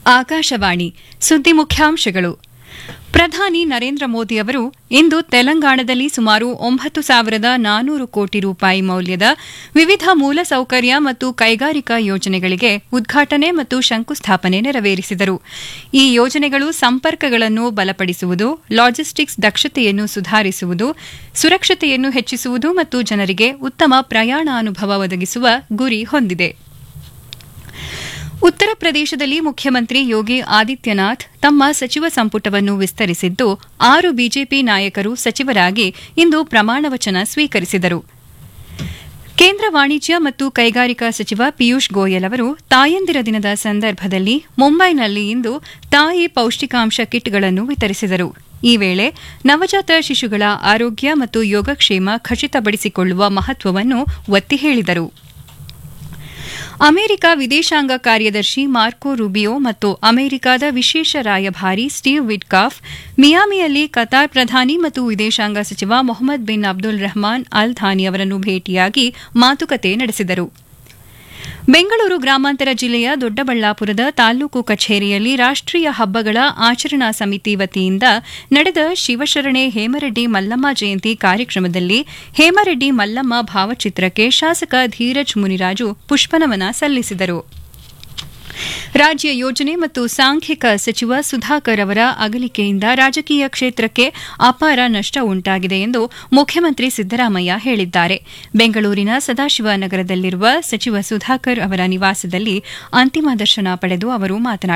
ಆಕಾಶವಾಣಿ ಸುದ್ದಿ ಮುಖ್ಯಾಂಶಗಳು ಪ್ರಧಾನಿ ನರೇಂದ್ರ ಮೋದಿ ಅವರು ಇಂದು ತೆಲಂಗಾಣದಲ್ಲಿ ಸುಮಾರು ಒಂಬತ್ತು ಸಾವಿರದ ನಾನೂರು ಕೋಟಿ ರೂಪಾಯಿ ಮೌಲ್ಯದ ವಿವಿಧ ಮೂಲಸೌಕರ್ಯ ಮತ್ತು ಕೈಗಾರಿಕಾ ಯೋಜನೆಗಳಿಗೆ ಉದ್ಘಾಟನೆ ಮತ್ತು ಶಂಕುಸ್ಥಾಪನೆ ನೆರವೇರಿಸಿದರು ಈ ಯೋಜನೆಗಳು ಸಂಪರ್ಕಗಳನ್ನು ಬಲಪಡಿಸುವುದು ಲಾಜಿಸ್ಟಿಕ್ಸ್ ದಕ್ಷತೆಯನ್ನು ಸುಧಾರಿಸುವುದು ಸುರಕ್ಷತೆಯನ್ನು ಹೆಚ್ಚಿಸುವುದು ಮತ್ತು ಜನರಿಗೆ ಉತ್ತಮ ಪ್ರಯಾಣಾನುಭವ ಒದಗಿಸುವ ಗುರಿ ಹೊಂದಿದೆ ಉತ್ತರ ಪ್ರದೇಶದಲ್ಲಿ ಮುಖ್ಯಮಂತ್ರಿ ಯೋಗಿ ಆದಿತ್ಯನಾಥ್ ತಮ್ಮ ಸಚಿವ ಸಂಪುಟವನ್ನು ವಿಸ್ತರಿಸಿದ್ದು ಆರು ಬಿಜೆಪಿ ನಾಯಕರು ಸಚಿವರಾಗಿ ಇಂದು ಪ್ರಮಾಣವಚನ ಸ್ವೀಕರಿಸಿದರು ಕೇಂದ್ರ ವಾಣಿಜ್ಯ ಮತ್ತು ಕೈಗಾರಿಕಾ ಸಚಿವ ಪಿಯೂಷ್ ಗೋಯಲ್ ಅವರು ತಾಯಂದಿರ ದಿನದ ಸಂದರ್ಭದಲ್ಲಿ ಮುಂಬೈನಲ್ಲಿ ಇಂದು ತಾಯಿ ಪೌಷ್ಟಿಕಾಂಶ ಕಿಟ್ಗಳನ್ನು ವಿತರಿಸಿದರು ಈ ವೇಳೆ ನವಜಾತ ಶಿಶುಗಳ ಆರೋಗ್ಯ ಮತ್ತು ಯೋಗಕ್ಷೇಮ ಖಚಿತಪಡಿಸಿಕೊಳ್ಳುವ ಮಹತ್ವವನ್ನು ಒತ್ತಿ ಹೇಳಿದರು ಅಮೆರಿಕ ವಿದೇಶಾಂಗ ಕಾರ್ಯದರ್ಶಿ ಮಾರ್ಕೊ ರೂಬಿಯೋ ಮತ್ತು ಅಮೆರಿಕದ ವಿಶೇಷ ರಾಯಭಾರಿ ಸ್ಟೀವ್ ವಿಟ್ಕಾಫ್ ಮಿಯಾಮಿಯಲ್ಲಿ ಕತಾರ್ ಪ್ರಧಾನಿ ಮತ್ತು ವಿದೇಶಾಂಗ ಸಚಿವ Mohammed bin Abdul Rahman Al Thani ಅವರನ್ನು ಭೇಟಿಯಾಗಿ ಮಾತುಕತೆ ನಡೆಸಿದರು ಬೆಂಗಳೂರು ಗ್ರಾಮಾಂತರ ಜಿಲ್ಲೆಯ ದೊಡ್ಡಬಳ್ಳಾಪುರದ ತಾಲೂಕು ಕಚೇರಿಯಲ್ಲಿ ರಾಷ್ಟೀಯ ಹಬ್ಬಗಳ ಆಚರಣಾ ಸಮಿತಿ ವತಿಯಿಂದ ನಡೆದ ಶಿವಶರಣೆ ಹೇಮರೆಡ್ಡಿ ಮಲ್ಲಮ್ಮ ಜಯಂತಿ ಕಾರ್ಯಕ್ರಮದಲ್ಲಿ ಹೇಮರೆಡ್ಡಿ ಮಲ್ಲಮ್ಮ ಭಾವಚಿತ್ರಕ್ಕೆ ಶಾಸಕ ಧೀರಜ್ ಮುನಿರಾಜು ಪುಷ್ಪನಮನ ಸಲ್ಲಿಸಿದರು ರಾಜ್ಯ ಯೋಜನೆ ಮತ್ತು ಸಾಂಖ್ಯಿಕ ಸಚಿವ ಸುಧಾಕರ್ ಅವರ ಅಗಲಿಕೆಯಿಂದ ರಾಜಕೀಯ ಕ್ಷೇತ್ರಕ್ಕೆ ಅಪಾರ ನಷ್ಟ ಉಂಟಾಗಿದೆ ಎಂದು ಮುಖ್ಯಮಂತ್ರಿ ಸಿದ್ದರಾಮಯ್ಯ ಹೇಳಿದ್ದಾರೆ ಬೆಂಗಳೂರಿನ ಸದಾಶಿವನಗರದಲ್ಲಿರುವ ಸಚಿವ ಸುಧಾಕರ್ ಅವರ ನಿವಾಸದಲ್ಲಿ ಅಂತಿಮ ದರ್ಶನ ಪಡೆದು ಅವರು ಮಾತನಾಡಿದರು